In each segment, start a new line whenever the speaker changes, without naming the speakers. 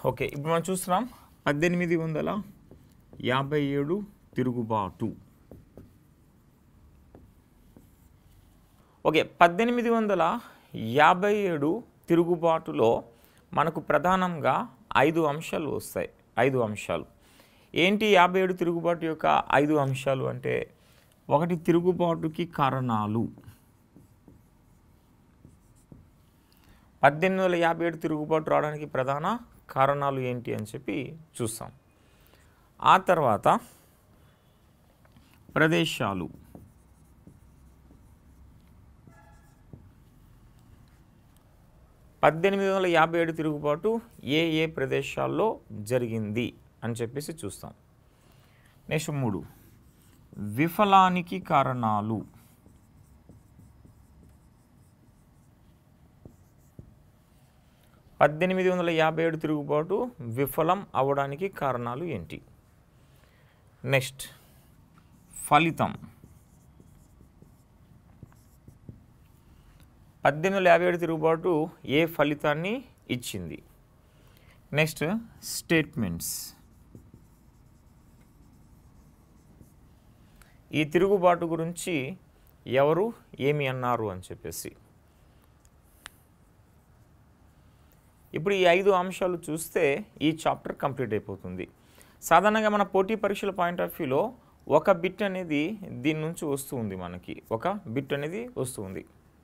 okay ఇప్పుడు మనం చూస్తున్నాం పద్దెనిమిది వందల యాభై ఏడు తిరుగుబాటు ఓకే పద్దెనిమిది వందల యాభై ఏడు తిరుగుబాటులో మనకు ప్రధానంగా ఐదు అంశాలు వస్తాయి ఐదు అంశాలు ఏంటి యాభై ఏడు తిరుగుబాటు యొక్క ఐదు అంశాలు అంటే ఒకటి తిరుగుబాటుకి కారణాలు పద్దెనిమిది వందల యాభై ఏడు తిరుగుబాటు రావడానికి ప్రధాన కారణాలు ఏంటి అని చెప్పి చూస్తాం ఆ తర్వాత ప్రదేశాలు పద్దెనిమిది వందల యాభై ఏడు తిరుగుబాటు ఏ ఏ ప్రదేశాల్లో జరిగింది అని చెప్పేసి చూస్తాం నెక్స్ట్ మూడు విఫలానికి కారణాలు పద్దెనిమిది వందల యాభై ఏడు తిరుగుబాటు విఫలం అవ్వడానికి కారణాలు ఏంటి నెక్స్ట్ ఫలితం పద్దెనిమిది వందల యాభై ఏడు తిరుగుబాటు ఏ ఫలితాన్ని ఇచ్చింది నెక్స్ట్ స్టేట్మెంట్స్ ఈ తిరుగుబాటు గురించి ఎవరు ఏమి అన్నారు అని చెప్పేసి ఇప్పుడు ఈ ఐదు అంశాలు చూస్తే ఈ చాప్టర్ కంప్లీట్ అయిపోతుంది సాధారణంగా మన పోటీ పరీక్షల పాయింట్ ఆఫ్ వ్యూలో ఒక బిట్ అనేది దీని నుంచి వస్తూ ఉంది మనకి ఒక బిట్ అనేది వస్తుంది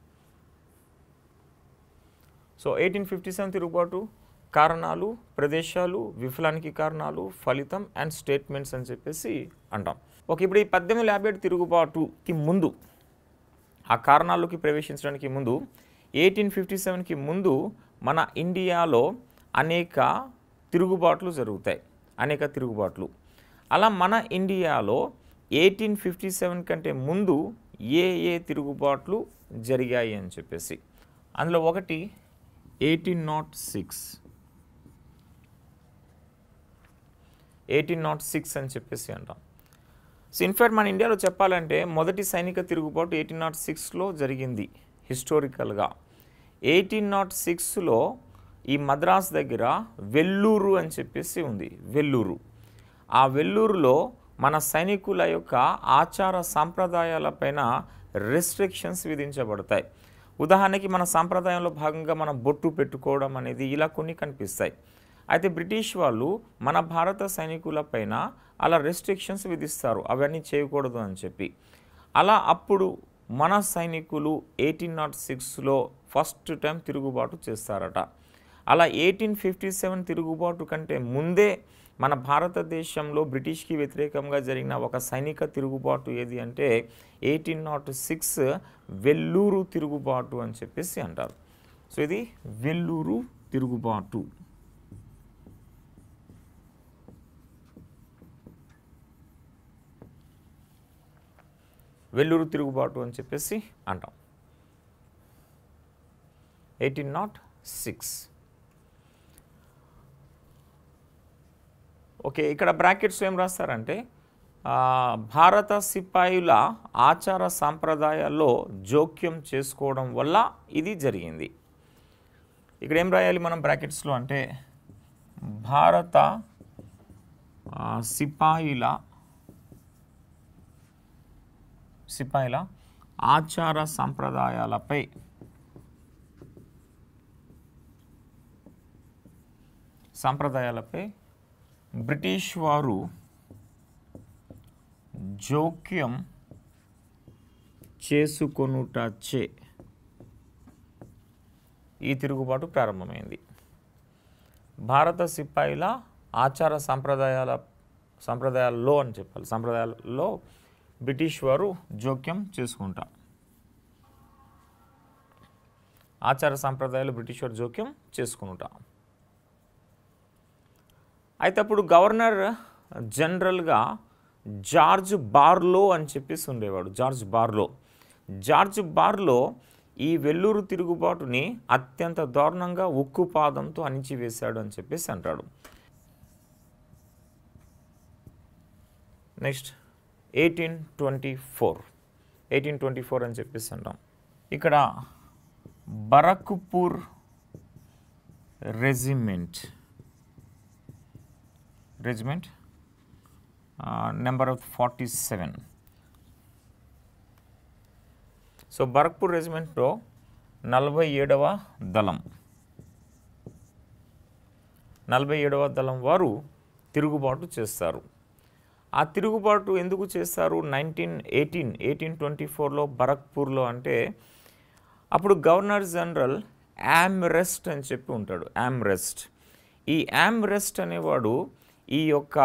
సో ఎయిటీన్ ఫిఫ్టీ సెవెన్ తిరుగుబాటు కారణాలు ప్రదేశాలు విఫలానికి కారణాలు ఫలితం అండ్ స్టేట్మెంట్స్ అని చెప్పేసి అంటాం ఓకే ఇప్పుడు ఈ పద్దెనిమిది వందల యాభై ఏడు తిరుగుబాటుకి ముందు ఆ కారణాల్లోకి ప్రవేశించడానికి ముందు ఎయిటీన్ ఫిఫ్టీ సెవెన్కి ముందు మన ఇండియాలో అనేక తిరుగుబాట్లు జరుగుతాయి అనేక తిరుగుబాట్లు అలా మన ఇండియాలో ఎయిటీన్ ఫిఫ్టీ సెవెన్ కంటే ముందు ఏ ఏ తిరుగుబాట్లు జరిగాయి అని చెప్పేసి అందులో ఒకటి eighteen nought six eighteen nought six అని చెప్పేసి అంటాం సో ఇన్ఫాక్ట్ మన ఇండియాలో చెప్పాలంటే మొదటి సైనిక తిరుగుబాటు ఎయిటీన్ నాట్ సిక్స్లో జరిగింది హిస్టారికల్గా ఎయిటీన్ నాట్ సిక్స్లో ఈ మద్రాస్ దగ్గర వెల్లూరు అని చెప్పేసి ఉంది వెల్లూరు ఆ వెల్లూరులో మన సైనికుల యొక్క ఆచార సాంప్రదాయాలపైన రెస్ట్రిక్షన్స్ విధించబడతాయి ఉదాహరణకి మన సాంప్రదాయంలో భాగంగా మనం బొట్టు పెట్టుకోవడం అనేది ఇలా కొన్ని కనిపిస్తాయి అయితే బ్రిటిష్ వాళ్ళు మన భారత సైనికులపైన అలా రెస్ట్రిక్షన్స్ విధిస్తారు అవన్నీ చేయకూడదు అని చెప్పి అలా అప్పుడు మన సైనికులు ఎయిటీన్ నాట్ సిక్స్లో ఫస్ట్ టైం తిరుగుబాటు చేస్తారట అలా ఎయిటీన్ ఫిఫ్టీ సెవెన్ తిరుగుబాటు కంటే ముందే మన భారతదేశంలో బ్రిటిష్కి వ్యతిరేకంగా జరిగిన ఒక సైనిక తిరుగుబాటు ఏది అంటే ఎయిటీన్ నాట్ సిక్స్ వెల్లూరు తిరుగుబాటు అని చెప్పేసి అంటారు సో ఇది వెల్లూరు తిరుగుబాటు వెల్లూరు తిరుగుబాటు అని చెప్పేసి అంటాం ఎయిటీన్ నాట్ సిక్స్ ఓకే ఇక్కడ బ్రాకెట్స్ ఏం రాస్తారంటే ఆ, భారత సిపాయిల ఆచార సాంప్రదాయాల్లో జోక్యం చేసుకోవడం వల్ల ఇది జరిగింది ఇక్కడ ఏం రాయాలి మనం బ్రాకెట్స్లో అంటే భారత ఆ, సిపాయిల సిపాయిల ఆచార సంప్రదాయాలపై సాంప్రదాయాలపై బ్రిటిష్ వారు జోక్యం చేసుకొనుటచే ఈ తిరుగుబాటు ప్రారంభమైంది భారత సిపాయిల ఆచార సంప్రదాయాల సంప్రదాయాల్లో అని చెప్పాలి సంప్రదాయాల్లో బ్రిటిష్ వారు జోక్యం చేసుకుంటా ఆచార సంప్రదాయాలు బ్రిటిష్ వారు జోక్యం చేసుకుంటా అయితే అప్పుడు గవర్నర్ జనరల్గా జార్జ్ బార్లో అని చెప్పేసి ఉండేవాడు జార్జ్ బార్లో జార్జ్ బార్లో ఈ వెల్లూరు తిరుగుబాటుని అత్యంత దారుణంగా ఉక్కు పాదంతో అణిచివేశాడు అని చెప్పేసి అంటాడు next eighteen twenty four eighteen twenty four అని చెప్పేసి అంటాం ఇక్కడ Barrackpore regiment regiment number of forty seven so Barrackpore రెజిమెంట్లో నలభై ఏడవ దళం నలభై ఏడవ దళం వారు తిరుగుబాటు చేస్తారు ఆ తిరుగుబాటు ఎందుకు చేస్తారు నైన్టీన్ ఎయిటీన్ ఎయిటీన్ ట్వంటీ ఫోర్లో బరక్పూర్లో అంటే అప్పుడు గవర్నర్ జనరల్ యామ్రెస్ట్ అని చెప్పి ఉంటాడు యామ్రెస్ట్ ఈ యామ్రెస్ట్ అనేవాడు ఈ యొక్క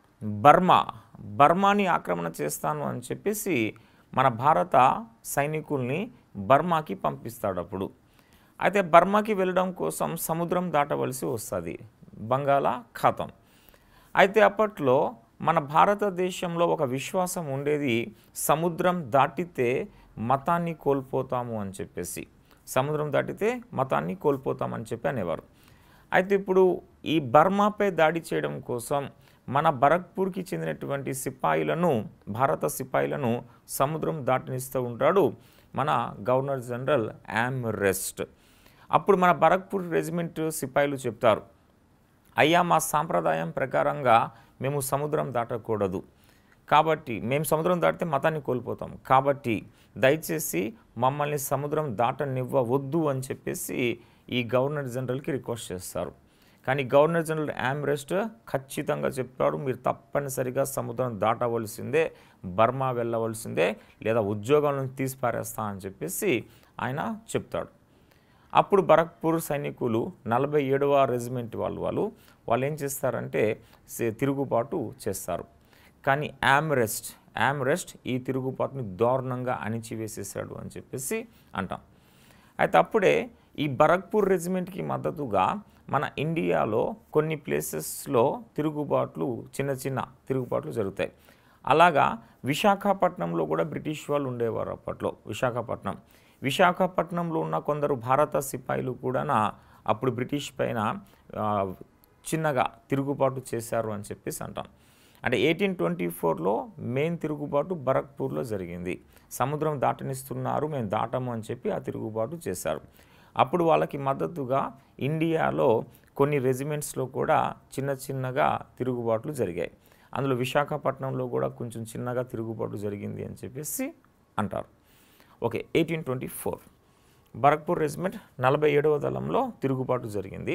బర్మా బర్మాని ఆక్రమణ చేస్తాను అని చెప్పేసి మన భారత సైనికుల్ని బర్మాకి పంపిస్తాడు అప్పుడు అయితే బర్మాకి వెళ్ళడం కోసం సముద్రం దాటవలసి వస్తుంది బంగాళాఖాతం అయితే అప్పట్లో మన భారతదేశంలో ఒక విశ్వాసం ఉండేది సముద్రం దాటితే మతాన్ని కోల్పోతాము అని చెప్పేసి సముద్రం దాటితే మతాన్ని కోల్పోతామని చెప్పి అనేవారు అయితే ఇప్పుడు ఈ బర్మాపై దాడి చేయడం కోసం మన బరక్పూర్కి చెందినటువంటి సిపాయిలను భారత సిపాయిలను సముద్రం దాటనిస్తూ ఉంటాడు మన గవర్నర్ జనరల్ యామ్ రెస్ట్ అప్పుడు మన బరక్పూర్ రెజిమెంట్ సిపాయిలు చెప్తారు అయ్యా మా సాంప్రదాయం ప్రకారంగా మేము సముద్రం దాటకూడదు కాబట్టి మేము సముద్రం దాటితే మతాన్ని కోల్పోతాం కాబట్టి దయచేసి మమ్మల్ని సముద్రం దాటనివ్వవద్దు అని చెప్పేసి ఈ గవర్నర్ జనరల్కి రిక్వెస్ట్ చేస్తారు కానీ గవర్నర్ జనరల్ యామ్రెస్ట్ ఖచ్చితంగా చెప్పాడు మీరు తప్పనిసరిగా సముద్రం దాటవలసిందే బర్మా వెళ్ళవలసిందే లేదా ఉద్యోగం నుంచి తీసి పారేస్తా అని చెప్పేసి ఆయన చెప్తాడు అప్పుడు బరక్పూర్ సైనికులు నలభై ఏడవ రెజిమెంట్ వాళ్ళు వాళ్ళు వాళ్ళు ఏం చేస్తారంటే సే- తిరుగుబాటు చేస్తారు కానీ యామ్రెస్ట్ యామ్రెస్ట్ ఈ తిరుగుబాటుని దారుణంగా అణిచివేసేసాడు అని చెప్పేసి అంటాం అయితే అప్పుడే ఈ బరక్పూర్ రెజిమెంట్కి మద్దతుగా మన ఇండియాలో కొన్ని ప్లేసెస్లో తిరుగుబాట్లు చిన్న చిన్న తిరుగుబాట్లు జరుగుతాయి అలాగా విశాఖపట్నంలో కూడా బ్రిటిష్ వాళ్ళు ఉండేవారు అప్పట్లో విశాఖపట్నం విశాఖపట్నంలో ఉన్న కొందరు భారత సిపాయిలు కూడా అప్పుడు బ్రిటిష్ పైన ఆ, చిన్నగా తిరుగుబాటు చేశారు అని చెప్పేసి అంటాం అంటే ఎయిటీన్ ట్వంటీ ఫోర్లో మెయిన్ తిరుగుబాటు బరక్పూర్లో జరిగింది సముద్రం దాటనిస్తున్నారు మేము దాటము అని చెప్పి ఆ తిరుగుబాటు చేశారు అప్పుడు వాళ్ళకి మద్దతుగా ఇండియాలో కొన్ని రెజిమెంట్స్లో కూడా చిన్న చిన్నగా తిరుగుబాట్లు జరిగాయి అందులో విశాఖపట్నంలో కూడా కొంచెం చిన్నగా తిరుగుబాటు జరిగింది అని చెప్పేసి అంటారు okay eighteen twenty four Barrackpore regiment నలభై ఏడవ దళంలో తిరుగుబాటు జరిగింది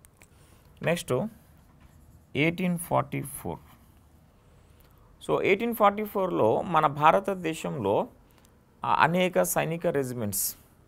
next eighteen forty four so eighteen forty ఫోర్లో మన భారతదేశంలో ఆ అనేక సైనిక రెజిమెంట్స్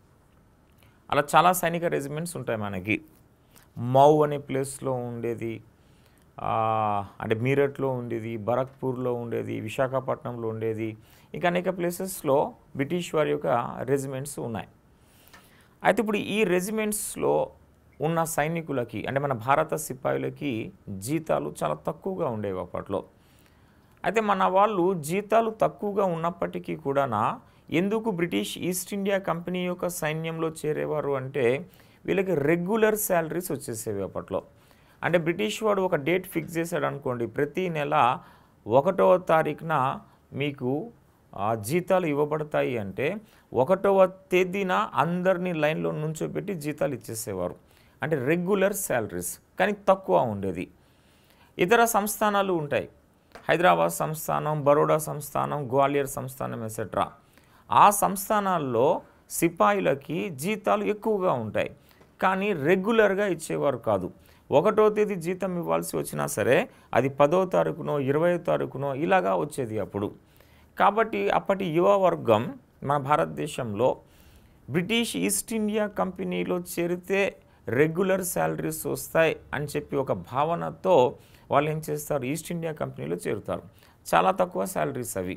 అలా చాలా సైనిక రెజిమెంట్స్ ఉంటాయి మనకి మౌ అనే ప్లేస్లో ఉండేది ఆ, అంటే మీరట్లో ఉండేది బరక్పూర్లో ఉండేది విశాఖపట్నంలో ఉండేది ఇంకా అనేక ప్లేసెస్లో బ్రిటిష్ వారి యొక్క రెజిమెంట్స్ ఉన్నాయి అయితే ఇప్పుడు ఈ రెజిమెంట్స్లో ఉన్న సైనికులకి అంటే మన భారత సిపాయిలకి జీతాలు చాలా తక్కువగా ఉండేవి అప్పట్లో అయితే మన వాళ్ళు జీతాలు తక్కువగా ఉన్నప్పటికీ కూడా ఎందుకు బ్రిటిష్ ఈస్ట్ ఇండియా కంపెనీ యొక్క సైన్యంలో చేరేవారు అంటే వీళ్ళకి రెగ్యులర్ శాలరీస్ వచ్చేసేవి అప్పట్లో అంటే బ్రిటిష్ వాడు ఒక డేట్ ఫిక్స్ చేశాడు అనుకోండి ప్రతి నెల ఒకటవ తారీఖున మీకు ఆ, జీతాలు ఇవ్వబడతాయి అంటే ఒకటవ తేదీన అందరినీ లైన్లో నుంచోబెట్టి జీతాలు ఇచ్చేసేవారు అంటే రెగ్యులర్ శాలరీస్ కానీ తక్కువ ఉండేది ఇతర సంస్థానాలు ఉంటాయి హైదరాబాద్ సంస్థానం బరోడా సంస్థానం గ్వాలియర్ సంస్థానం ఎసెట్రా ఆ సంస్థానాల్లో సిపాయిలకి జీతాలు ఎక్కువగా ఉంటాయి కానీ రెగ్యులర్గా ఇచ్చేవారు కాదు ఒకటో తేదీ జీతం ఇవ్వాల్సి వచ్చినా సరే అది పదో తారీఖునో ఇరవై తారీఖునో ఇలాగా వచ్చేది అప్పుడు కాబట్టి అప్పటి యువ వర్గం మన భారతదేశంలో బ్రిటిష్ ఈస్ట్ ఇండియా కంపెనీలో చేరితే రెగ్యులర్ శాలరీస్ వస్తాయి అని చెప్పి ఒక భావనతో వాళ్ళు ఏం చేస్తారు ఈస్ట్ ఇండియా కంపెనీలో చేరుతారు చాలా తక్కువ శాలరీస్ అవి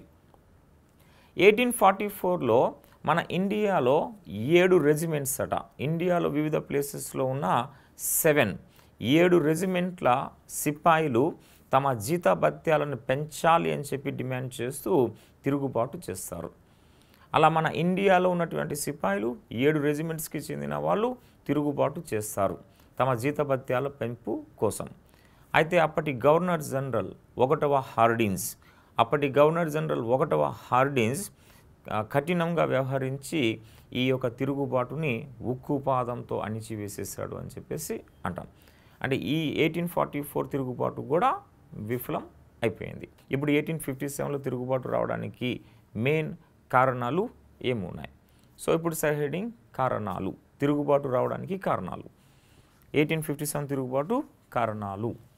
ఎయిటీన్ ఫార్టీ ఫోర్లో మన ఇండియాలో ఏడు రెజిమెంట్స్ అట ఇండియాలో వివిధ ప్లేసెస్లో ఉన్న సెవెన్ ఏడు రెజిమెంట్ల సిపాయిలు తమ జీతభత్యాలను పెంచాలి అని చెప్పి డిమాండ్ చేస్తూ తిరుగుబాటు చేస్తారు అలా మన ఇండియాలో ఉన్నటువంటి సిపాయిలు ఏడు రెజిమెంట్స్కి చెందిన వాళ్ళు తిరుగుబాటు చేస్తారు తమ జీతభత్యాల పెంపు కోసం అయితే అప్పటి గవర్నర్ జనరల్ ఒకటవ హార్డిన్స్ అప్పటి గవర్నర్ జనరల్ ఒకటవ హార్డిన్స్ ఆ, కఠినంగా వ్యవహరించి ఈ యొక్క తిరుగుబాటుని ఉక్కుపాదంతో అణిచివేసేసాడు అని చెప్పేసి అంటాం అంటే ఈ ఎయిటీన్ ఫార్టీ ఫోర్ తిరుగుబాటు కూడా విఫలం అయిపోయింది ఇప్పుడు ఎయిటీన్ ఫిఫ్టీ సెవెన్లో తిరుగుబాటు రావడానికి మెయిన్ కారణాలు ఏమున్నాయి సో ఇప్పుడు సై హెడింగ్ కారణాలు తిరుగుబాటు రావడానికి కారణాలు ఎయిటీన్ ఫిఫ్టీ సెవెన్ తిరుగుబాటు కారణాలు